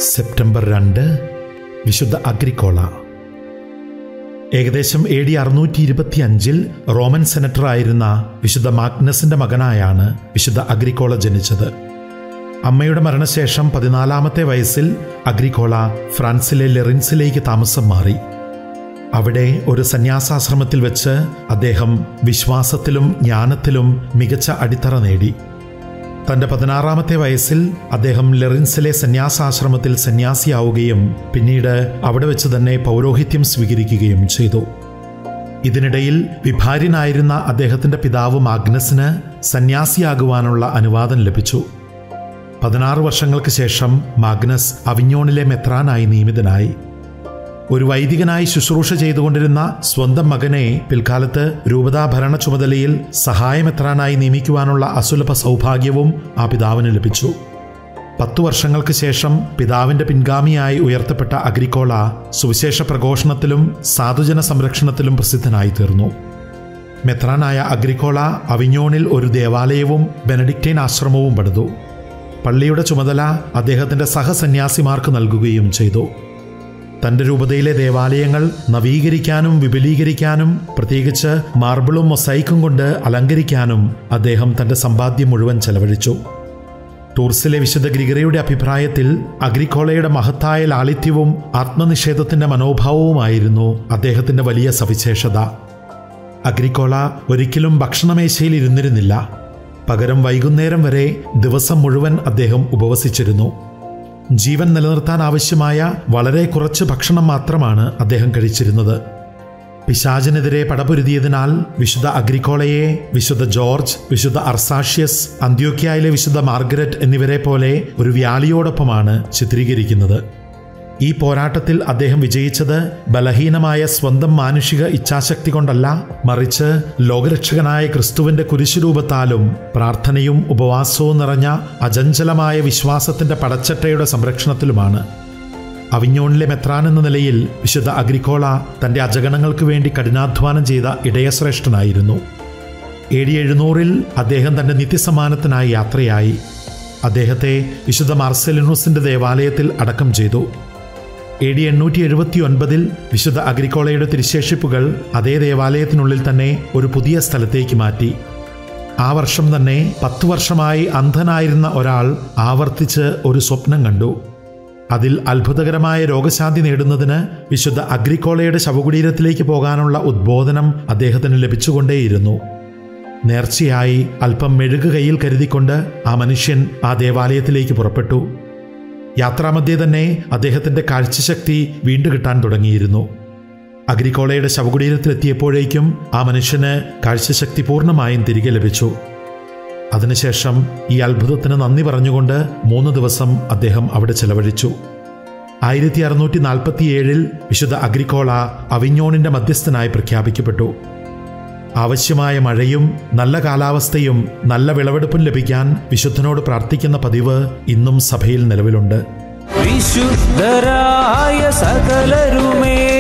September രണ്ട് വിശുദ്ധ Agricola ഏകദേശം എ ഡി അറുന്നൂറ്റി ഇരുപത്തി അഞ്ചിൽ റോമൻ സെനറ്ററായിരുന്ന വിശുദ്ധ മാഗ്നസിന്റെ മകനായാണ് വിശുദ്ധ അഗ്രിക്കോള ജനിച്ചത് അമ്മയുടെ മരണശേഷം പതിനാലാമത്തെ വയസ്സിൽ അഗ്രിക്കോള ഫ്രാൻസിലെ ലെറിൻസിലേക്ക് താമസം മാറി അവിടെ ഒരു സന്യാസാശ്രമത്തിൽ വെച്ച് അദ്ദേഹം വിശ്വാസത്തിലും ജ്ഞാനത്തിലും മികച്ച അടിത്തറ നേടി തന്റെ പതിനാറാമത്തെ വയസ്സിൽ അദ്ദേഹം ലെറിൻസിലെ സന്യാസാശ്രമത്തിൽ സന്യാസിയാവുകയും പിന്നീട് അവിടെ വെച്ച് തന്നെ പൗരോഹിത്യം സ്വീകരിക്കുകയും ചെയ്തു ഇതിനിടയിൽ വിഭാര്യനായിരുന്ന അദ്ദേഹത്തിന്റെ പിതാവ് മാഗ്നസിന് സന്യാസിയാകുവാനുള്ള അനുവാദം ലഭിച്ചു പതിനാറ് വർഷങ്ങൾക്ക് ശേഷം മാഗ്നസ് അവിഞ്ഞോണിലെ മെത്രാനായി നിയമിതനായി ഒരു വൈദികനായി ശുശ്രൂഷ ചെയ്തുകൊണ്ടിരുന്ന സ്വന്തം മകനെ പിൽക്കാലത്ത് രൂപതാഭരണ ചുമതലയിൽ സഹായമെത്രാനായി നിയമിക്കുവാനുള്ള അസുലഭ സൗഭാഗ്യവും ആ പിതാവിന് ലഭിച്ചു പത്തു വർഷങ്ങൾക്ക് ശേഷം പിതാവിന്റെ പിൻഗാമിയായി ഉയർത്തപ്പെട്ട അഗ്രിക്കോള സുവിശേഷ പ്രഘോഷണത്തിലും സാധുജന സംരക്ഷണത്തിലും പ്രസിദ്ധനായി തീർന്നു മെത്രാനായ അഗ്രിക്കോള അവിഞ്ഞോണിൽ ഒരു ദേവാലയവും ബെനഡിക്റ്റൈൻ ആശ്രമവും പണിതു പള്ളിയുടെ ചുമതല അദ്ദേഹത്തിന്റെ സഹസന്യാസിമാർക്ക് നൽകുകയും ചെയ്തു തന്റെ രൂപതയിലെ ദേവാലയങ്ങൾ നവീകരിക്കാനും വിപുലീകരിക്കാനും പ്രത്യേകിച്ച് മാർബിളും മൊസൈക്കും കൊണ്ട് അലങ്കരിക്കാനും അദ്ദേഹം തന്റെ സമ്പാദ്യം മുഴുവൻ ചെലവഴിച്ചു ടൂർസിലെ വിശുദ്ധ ഗ്രിഗറിയുടെ അഭിപ്രായത്തിൽ അഗ്രിക്കോളയുടെ മഹത്തായ ലാളിത്യവും ആത്മനിഷേധത്തിന്റെ മനോഭാവവുമായിരുന്നു അദ്ദേഹത്തിന്റെ വലിയ സവിശേഷത അഗ്രിക്കോള ഒരിക്കലും ഭക്ഷണമേശയിൽ ഇരുന്നിരുന്നില്ല പകരം വൈകുന്നേരം വരെ ദിവസം മുഴുവൻ അദ്ദേഹം ഉപവസിച്ചിരുന്നു ജീവൻ നിലനിർത്താൻ ആവശ്യമായ വളരെ കുറച്ച് ഭക്ഷണം മാത്രമാണ് അദ്ദേഹം കഴിച്ചിരുന്നത് പിശാചിനെതിരെ പടപൊരുതിയതിനാൽ വിശുദ്ധ അഗ്രിക്കോളയെ വിശുദ്ധ ജോർജ് വിശുദ്ധ അർസാഷ്യസ് അന്ത്യോക്യയിലെ വിശുദ്ധ മാർഗരറ്റ് എന്നിവരെ പോലെ ഒരു വ്യാളിയോടൊപ്പമാണ് ചിത്രീകരിക്കുന്നത് ഈ പോരാട്ടത്തിൽ അദ്ദേഹം വിജയിച്ചത് ബലഹീനമായ സ്വന്തം മാനുഷിക ഇച്ഛാശക്തി കൊണ്ടല്ല മറിച്ച് ലോകരക്ഷകനായ ക്രിസ്തുവിന്റെ കുരിശുരൂപത്താലും പ്രാർത്ഥനയും ഉപവാസവും നിറഞ്ഞ അചഞ്ചലമായ വിശ്വാസത്തിന്റെ പടച്ചട്ടയുടെ സംരക്ഷണത്തിലുമാണ് അവിഞ്ഞോണിലെ മെത്രാൻ എന്ന നിലയിൽ വിശുദ്ധ അഗ്രിക്കോള തന്റെ അജഗണങ്ങൾക്ക് വേണ്ടി കഠിനാധ്വാനം ചെയ്ത ഇടയശ്രേഷ്ഠനായിരുന്നു എ ഡി എഴുന്നൂറിൽ അദ്ദേഹം തന്റെ നിത്യസമ്മാനത്തിനായി യാത്രയായി അദ്ദേഹത്തെ വിശുദ്ധ മാർസെലിനൂസിന്റെ ദേവാലയത്തിൽ അടക്കം ചെയ്തു എ ഡി എണ്ണൂറ്റി എഴുപത്തി ഒൻപതിൽ വിശുദ്ധ അഗ്രിക്കോളയുടെ തിരുശേഷിപ്പുകൾ അതേ ദേവാലയത്തിനുള്ളിൽ തന്നെ ഒരു പുതിയ സ്ഥലത്തേക്ക് മാറ്റി ആ വർഷം തന്നെ പത്തു വർഷമായി അന്ധനായിരുന്ന ഒരാൾ ആവർത്തിച്ച് ഒരു സ്വപ്നം കണ്ടു അതിൽ അത്ഭുതകരമായ രോഗശാന്തി നേടുന്നതിന് വിശുദ്ധ അഗ്രിക്കോളയുടെ ശവകുടീരത്തിലേക്ക് പോകാനുള്ള ഉദ്ബോധനം അദ്ദേഹത്തിന് ലഭിച്ചുകൊണ്ടേയിരുന്നു നേർച്ചയായി അല്പം മെഴുക് കയ്യിൽ കരുതിക്കൊണ്ട് ആ മനുഷ്യൻ ആ ദേവാലയത്തിലേക്ക് പുറപ്പെട്ടു യാത്രാമധ്യേ തന്നെ അദ്ദേഹത്തിന്റെ കാഴ്ചശക്തി വീണ്ടു കിട്ടാൻ തുടങ്ങിയിരുന്നു അഗ്രിക്കോളയുടെ ശവകുടീരത്തിലെത്തിയപ്പോഴേക്കും ആ മനുഷ്യന് കാഴ്ചശക്തി പൂർണ്ണമായും തിരികെ ലഭിച്ചു അതിനുശേഷം ഈ അത്ഭുതത്തിന് നന്ദി പറഞ്ഞുകൊണ്ട് മൂന്ന് ദിവസം അദ്ദേഹം അവിടെ ചെലവഴിച്ചു ആയിരത്തി അറുന്നൂറ്റി നാൽപ്പത്തിയേഴിൽ വിശുദ്ധ അഗ്രിക്കോള അവിഞ്ഞോണിന്റെ മധ്യസ്ഥനായി പ്രഖ്യാപിക്കപ്പെട്ടു ആവശ്യമായ മഴയും നല്ല കാലാവസ്ഥയും നല്ല വിളവെടുപ്പും ലഭിക്കാൻ വിശുദ്ധനോട് പ്രാർത്ഥിക്കുന്ന പതിവ് ഇന്നും സഭയിൽ നിലവിലുണ്ട് വിശുദ്ധരായ സകലരുമേ